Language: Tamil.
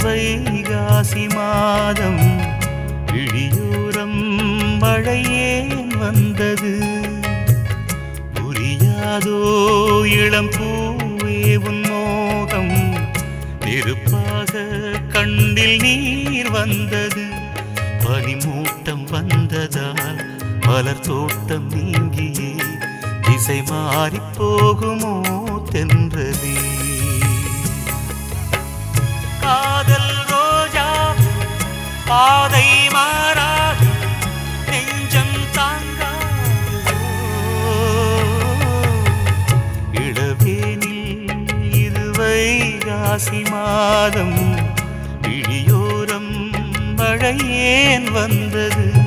வைகாசி மாதம் இழியோரம் மழையேன் வந்தது புரியாதோ இளம் பூவே உன் மோகம் நெருப்பாக கண்ணில் நீர் வந்தது பனிமூட்டம் வந்ததால் மலர் தோட்டம் நீங்கியே திசை மாறிப் போகுமோ தென்றதே காதல் ரோஜா பாதை மாறாது நெஞ்சம் தாங்காதோ இளவேனில் இருவை ராசி மாதம் இழியோரம் மழையேன் வந்தது